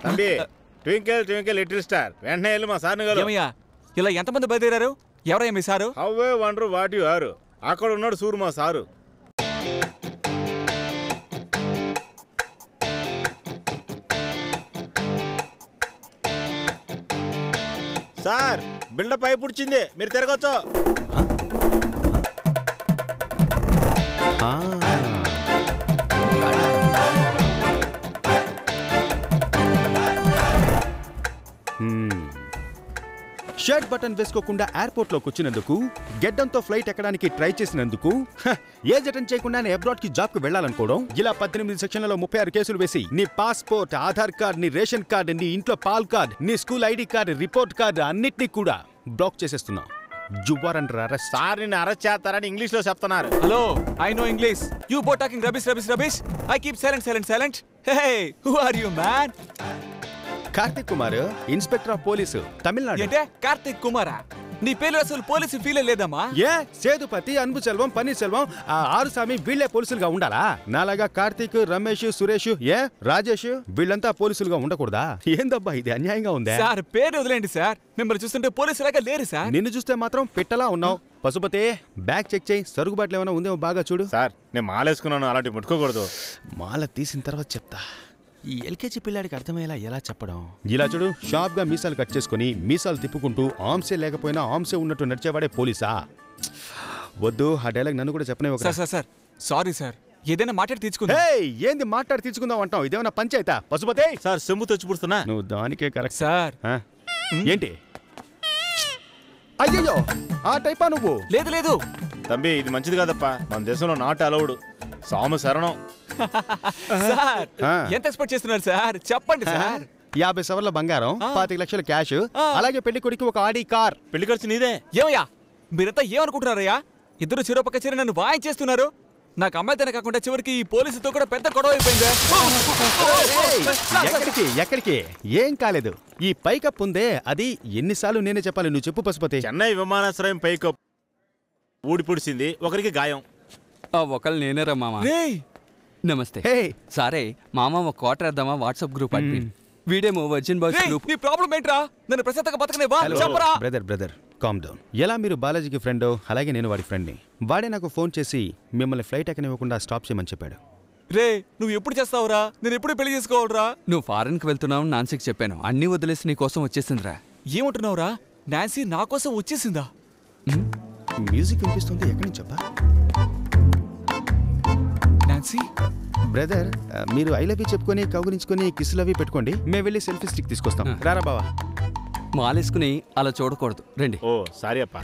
తంబి twinkle twinkle little star వెంటనే వెళ్ళి మా సార్ని గలు ఏమయ్యా ఇలా ఎంతమంది బయలుదేరారు ఎవరయ్యా మీ sir how I wonder what you are అక్కడ ఉన్నాడు సూరు మా సారు సార్ బిల్డప్ అయి పుడిచింది మీరు తిరగచ్చు షర్ట్ బటన్ వేసుకోకుండా ఎయిర్పోర్ట్ లోకి వచ్చినందుకు గెడ్డంతో ఫ్లైట్ ఎక్కడానికి ట్రై చేసినందుకు హ, ఏజ్ అటెండ్ చేయకుండానే అబ్రాడ్ కి జాబ్ కు వెళ్ళాలనుకోవడం ఇలా పద్దెనిమిది సెక్షన్లలో ముప్పై ఆరు కేసులు వేసి నీ పాస్పోర్ట్ ఆధార్ కార్డ్ నీ రేషన్ కార్డ్ నీ ఇంట్లో పాల్ కార్డ్ నీ school ID card report card అన్నిటినీ కూడా బ్లాక్ చేసేస్తున్నా జువార్ అండ్ అరెస్ట్ సార్ నిన్ను అరెస్ట్ చేస్తారని ఇంగ్లీష్ లో చెప్తున్నారు hello I no English you బో talking rubbish rubbish rubbish I keep silent silent silent hey who are you man Karthik Kumar inspector of police Tamil Nadu ఏంటే కార్తిక్ కుమారా నీ పేరు అసలు పోలీసు ఫీల్ లేదమ్మా ఏ సేదుపతి అన్బు సెల్వం పన్నీర్ సెల్వం ఆ ఆరుస్వామి వీళ్ళే పోలీసులుగా ఉండాలా నాలాగా కార్తీక్ రమేష్ సురేష్ ఏ రాజేష్ వీళ్ళంతా పోలీసులుగా ఉండకూడదా ఏందబ్బా ఇది అన్యాయంగా ఉందే సార్ పేరు వదిలేండి సార్ మిమ్మల్ని చూస్తుంటే పోలీసు లాగా లేరు సార్ నిన్ను చూస్తే మాత్రం పెట్టలా ఉన్నావు పశుపతి బ్యాగ్ చెక్ చేయి సరుగుబాట్లు ఏమైనా ఉందేమో బాగా చూడు సార్ నేను మాలేసుకున్నాను అలాంటి ముట్టుకోకూడదు మాల తీసిన తర్వాత చెప్తా ఈ ఎల్కేజీ పిల్లాడికి అర్థమయ్యేలా ఎలా చెప్పడం ఇలా చూడు షార్ప్ గా మీసాలు కట్ చేసుకుని మీసాలు తిప్పుకుంటూ ఆమ్సే లేకపోయినా ఆమ్సే ఉన్నట్టు నడిచేవాడే పోలీసా వద్దు ఆ డైలాగ్ నన్ను కూడా చెప్పనే ఒక sir sir sir sorry sir ఏదైనా మాట్లాడి తీర్చుకుందా హే ఏంది మాట్లాడి తీసుకుందాం అంటావు ఇదేమన్నా పంచాయతా పశుపతి సార్ సెమ్ము తెచ్చి పుడుతున్నా నువ్వు దానికే కరెక్ట్ సార్ ఆ? ఏంటి అయ్యయ్యో ఆ టైపా నువ్వు లేదు లేదు తంబి ఇది మంచిది కాదప్ప మన దేశంలో నాట్ అలౌడ్ సాము శరణం సార్ ఆ. ఎంత ఎక్స్పెక్ట్ చేస్తున్నారు సార్ చెప్పండి సార్ యాభై సవర్ల బంగారం ఆ. పాతిక లక్షల క్యాష్ ఆ. అలాగే పెళ్లి కొడుకు ఒక ఆడి కార్ పెళ్లి ఖర్చు నీదే ఏమయ్యా మీరంతా ఏమనుకుంటున్నారయ్యా ఇద్దరు చిరపక్క చిర నన్ను వాయించేస్తున్నారు నాకు అమ్మాయితేనే కాకుండా చివరికి ఈ పోలీసుతో కూడా పెద్ద గొడవ అయిపోయింది ఏయ్, ఎక్కడికి ఎక్కడికి ఏం కాలేదు ఈ పైకప్ ఉందే అది ఎన్నిసార్లు నేనే చెప్పాలి నువ్వు చెప్పు పశుపతి చెన్నై విమానాశ్రయం పైకప్ ఊడి పుడిచింది ఒకరికి గాయం ఆ ఒకళ్ళు నేనేరా మామ రేయ్ నమస్తే హే సరే మామ ఒక క్వార్టర్ వేద్దామా వాట్సాప్ గ్రూప్ అడ్మిన్ వీడేమో వర్జిన్ బాయ్స్ రేయ్, గ్రూప్ నీ ప్రాబ్లం ఏంట్రా నన్ను ప్రశాంతంగా బతకనేవా చెప్పరా బ్రదర్ బ్రదర్ కామ్ డౌన్ ఎలా మీరు బాలాజీకి ఫ్రెండ్ అలాగే నేను వాడి ఫ్రెండ్ని వాడే నాకు ఫోన్ చేసి మిమ్మల్ని ఫ్లైట్ ఎక్కనివ్వకుండా స్టాప్ చేయమని చెప్పాడు రే నువ్వు ఎప్పుడు చేస్తావురా నేను ఎప్పుడు పెళ్లి చేసుకోవాలరా నువ్వు ఫారెన్ కి వెళ్తున్నావు నాన్సీకి చెప్పాను అన్ని వదిలేసి నీ కోసం వచ్చేసిందిరా ఏమంటున్నావురా నాన్సీ నా కోసం వచ్చేసిందా మ్యూజిక్ వినిపిస్తుంది ఎక్కడి నుంచి చెప్పా నాన్సీ బ్రదర్ ఆ, మీరు ఐ లవ్ యూ చెప్పుకొని కౌగులించుకొని కిస్సులు అవి పెట్టుకోండి మేము వెళ్ళి సెల్ఫీ స్టిక్ తీసుకొస్తాం రారా బావా మాలేసుకుని అలా చూడకూడదు రండి ఓ సారీ అప్ప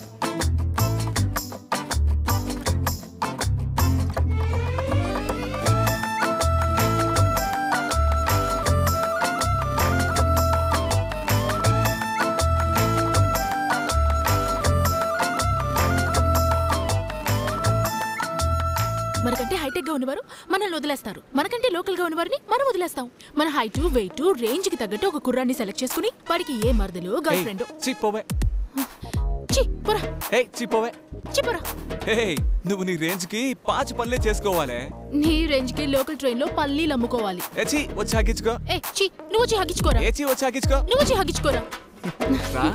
మనకంటే హైటెక్ గా ఉన్నవారు మనల్ని వదిలేస్తారు మనకంటే లోకల్ గా ఉన్నవారిని మనం వదిలేస్తాం మన హైట్ వెయిట్ రేంజ్ కి తగ్గట్టు ఒక కుర్రాన్ని సెలెక్ట్ చేసుకుని వాడికి ఏ మరదలు గర్ల్ ఫ్రెండ్ చిప్పోవే చి పొరా హే చిప్పోవే చి పొరా హే నువ్వు నీ రేంజ్ కి పాచి పనులే చేసుకోవాలి నీ రేంజ్ కి లోకల్ ట్రైన్ లో పల్లీలు అమ్ముకోవాలి ఏచి వచ్చి హగ్గించుకో ఏ చి నువ్వు వచ్చి హగించుకోరా ఏచి వచ్చి హగ్గించుకో నువ్వు వచ్చి హగించుకోరా రా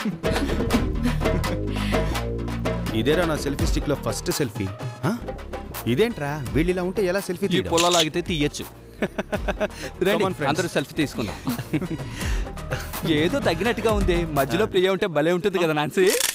ఇదేరా నా సెల్ఫీ స్టిక్ లో ఫస్ట్ సెల్ఫీ ఇదేంట్రా వీళ్ళు ఇలా ఉంటే ఎలా సెల్ఫీ ఈ పొలాలు ఆగితే తీయచ్చు Come on, friends. అందరూ సెల్ఫీ తీసుకుందాం ఏదో తగ్గినట్టుగా ఉంది మధ్యలో ప్రియ ఉంటే భలే ఉంటుంది కదా నాన్సీ